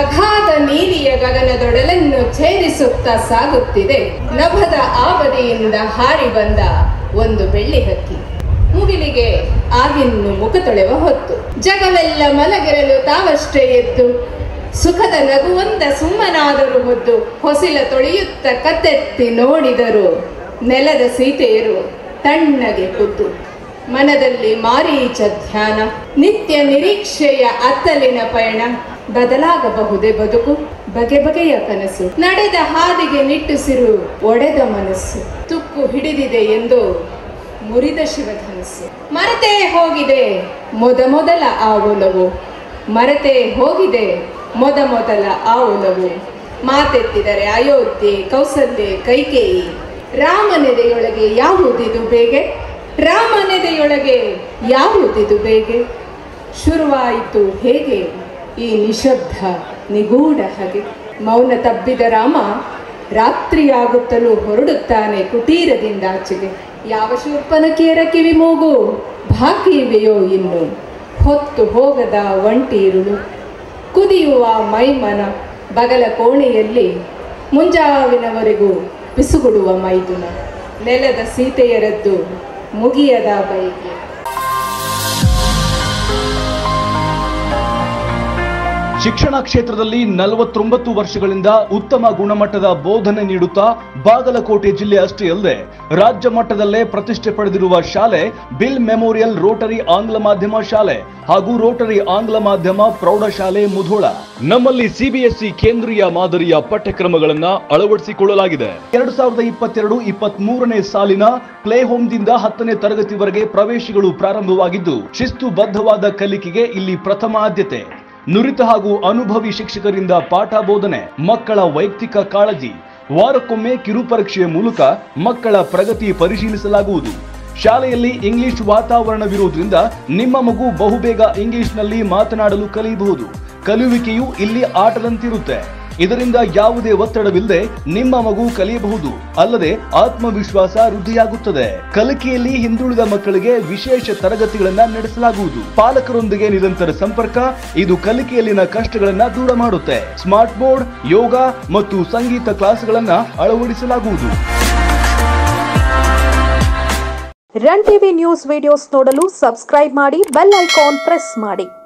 ಅಗಾಧ ನೀಲಿಯ ಗಗನದೊಡಲನ್ನು ಛೇದಿಸುತ್ತಾ ಸಾಗುತ್ತಿದೆ ನಭದ ಆಬದಿಯಿಂದ ಹಾರಿ ಬಂದ ಒಂದು ಬೆಳ್ಳಿ ಹಕ್ಕಿ ಮುಗಿಲಿಗೆ ಆಗಿನ್ನು ಮುಖ ತೊಳೆವ ಹೊತ್ತು ಜಗವೆಲ್ಲ ಮಲಗಿರಲು ತಾವಷ್ಟೇ ಎದ್ದು ಸುಖದ ನಗುವಂತ ಸುಮ್ಮನಾದರೂ ಹೊದ್ದು ಹೊಸಿಲ ತೊಳೆಯುತ್ತ ಕತ್ತೆತ್ತಿ ನೋಡಿದರು ನೆಲದ ಸೀತೆಯರು ತಣ್ಣಗೆ ಖುದ್ದು ಮನದಲ್ಲಿ ಮಾರೀಚ ಧ್ಯಾನ ನಿತ್ಯ ನಿರೀಕ್ಷೆಯ ಅತ್ತಲಿನ ಪಯಣ ಬದಲಾಗಬಹುದೇ ಬದುಕು ಬಗೆ ಬಗೆಯ ಕನಸು ನಡೆದ ಹಾದಿಗೆ ನಿಟ್ಟುಸಿರು ಒಡೆದ ಮನಸ್ಸು ತುಕ್ಕು ಹಿಡಿದಿದೆ ಎಂದು ಮುರಿದ ಶಿವಧನಸ್ಸು ಮರೆತೇ ಹೋಗಿದೆ ಮೊದ ಮೊದಲ ಆ ಒಲವು ಮರೆತೇ ಹೋಗಿದೆ ಮೊದ ಮೊದಲ ಆ ಒಲವು ಮಾತೆತ್ತಿದರೆ ಅಯೋಧ್ಯೆ ಕೌಸಲ್ಯೆ ಕೈಕೇಯಿ ರಾಮನೆದೆಯೊಳಗೆ ಯಾವುದಿದು ಬೇಗೆ ರಾಮನೆದೆಯೊಳಗೆ ಯಾವುದಿದು ಬೇಗೆ ಶುರುವಾಯಿತು ಹೇಗೆ ಈ ನಿಶಬ್ದ ನಿಗೂಢ ಹಗೆ ಮೌನ ತಬ್ಬಿದ ರಾಮ ರಾತ್ರಿಯಾಗುತ್ತಲೂ ಹೊರಡುತ್ತಾನೆ ಕುಟೀರದಿಂದಾಚೆಗೆ ಯಾವ ಶೂರ್ಪನಕಿಯರ ಕಿವಿ ಮೂಗು ಬಾಕಿ ಇವೆಯೋ ಇನ್ನು ಹೊತ್ತು ಹೋಗದ ಒಂಟಿ ಇರುಳು ಕುದಿಯುವ ಮೈಮನ ಬಗಲ ಕೋಣೆಯಲ್ಲಿ ಮುಂಜಾವಿನವರೆಗೂ ಪಿಸುಗುಡುವ ಮೈದುನ ನೆಲದ ಸೀತೆಯರದ್ದು ಮುಗಿಯದ ಬೈಗೆ ಶಿಕ್ಷಣ ಕ್ಷೇತ್ರದಲ್ಲಿ ನಲವತ್ತೊಂಬತ್ತು ವರ್ಷಗಳಿಂದ ಉತ್ತಮ ಗುಣಮಟ್ಟದ ಬೋಧನೆ ನೀಡುತ್ತಾ ಬಾಗಲಕೋಟೆ ಜಿಲ್ಲೆ ಅಷ್ಟೇ ಅಲ್ಲದೆ ರಾಜ್ಯ ಮಟ್ಟದಲ್ಲೇ ಪ್ರತಿಷ್ಠೆ ಪಡೆದಿರುವ ಶಾಲೆ ಬಿಲ್ ಮೆಮೋರಿಯಲ್ ರೋಟರಿ ಆಂಗ್ಲ ಮಾಧ್ಯಮ ಶಾಲೆ ಹಾಗೂ ರೋಟರಿ ಆಂಗ್ಲ ಮಾಧ್ಯಮ ಪ್ರೌಢಶಾಲೆ ಮುಧೋಳ ನಮ್ಮಲ್ಲಿ ಸಿಬಿಎಸ್ಇ ಕೇಂದ್ರೀಯ ಮಾದರಿಯ ಪಠ್ಯಕ್ರಮಗಳನ್ನ ಅಳವಡಿಸಿಕೊಳ್ಳಲಾಗಿದೆ ಎರಡು ಸಾವಿರದ ಇಪ್ಪತ್ತೆರಡು ಇಪ್ಪತ್ತ್ ಮೂರನೇ ಸಾಲಿನ ಪ್ಲೇ ಹೋಮ್ದಿಂದ ಹತ್ತನೇ ತರಗತಿವರೆಗೆ ಪ್ರವೇಶಗಳು ಪ್ರಾರಂಭವಾಗಿದ್ದು ಶಿಸ್ತುಬದ್ಧವಾದ ಕಲಿಕೆಗೆ ಇಲ್ಲಿ ಪ್ರಥಮ ಆದ್ಯತೆ ನುರಿತ ಹಾಗೂ ಅನುಭವಿ ಶಿಕ್ಷಕರಿಂದ ಪಾಠ ಬೋಧನೆ ಮಕ್ಕಳ ವೈಯಕ್ತಿಕ ಕಾಳಜಿ ವಾರಕ್ಕೊಮ್ಮೆ ಕಿರುಪರೀಕ್ಷೆಯ ಮೂಲಕ ಮಕ್ಕಳ ಪ್ರಗತಿ ಪರಿಶೀಲಿಸಲಾಗುವುದು ಶಾಲೆಯಲ್ಲಿ ಇಂಗ್ಲಿಷ್ ವಾತಾವರಣವಿರುವುದರಿಂದ ನಿಮ್ಮ ಮಗು ಬಹುಬೇಗ ಇಂಗ್ಲಿಷ್ನಲ್ಲಿ ಮಾತನಾಡಲು ಕಲಿಯಬಹುದು ಕಲಿಯುವಿಕೆಯು ಇಲ್ಲಿ ಆಟದಂತಿರುತ್ತೆ ಇದರಿಂದ ಯಾವುದೇ ಒತ್ತಡವಿಲ್ಲದೆ ನಿಮ್ಮ ಮಗು ಕಲಿಯಬಹುದು ಅಲ್ಲದೆ ಆತ್ಮವಿಶ್ವಾಸ ವೃದ್ಧಿಯಾಗುತ್ತದೆ ಕಲಿಕೆಯಲ್ಲಿ ಹಿಂದುಳಿದ ಮಕ್ಕಳಿಗೆ ವಿಶೇಷ ತರಗತಿಗಳನ್ನ ನಡೆಸಲಾಗುವುದು ಪಾಲಕರೊಂದಿಗೆ ನಿರಂತರ ಸಂಪರ್ಕ ಇದು ಕಲಿಕೆಯಲ್ಲಿನ ಕಷ್ಟಗಳನ್ನ ದೂರ ಮಾಡುತ್ತೆ ಸ್ಮಾರ್ಟ್ ಬೋರ್ಡ್ ಯೋಗ ಮತ್ತು ಸಂಗೀತ ಕ್ಲಾಸ್ಗಳನ್ನ ಅಳವಡಿಸಲಾಗುವುದು ರನ್ ಟಿವಿ ನ್ಯೂಸ್ ವಿಡಿಯೋಸ್ ನೋಡಲು ಸಬ್ಸ್ಕ್ರೈಬ್ ಮಾಡಿ ಬೆಲ್ ಐಕಾನ್ ಪ್ರೆಸ್ ಮಾಡಿ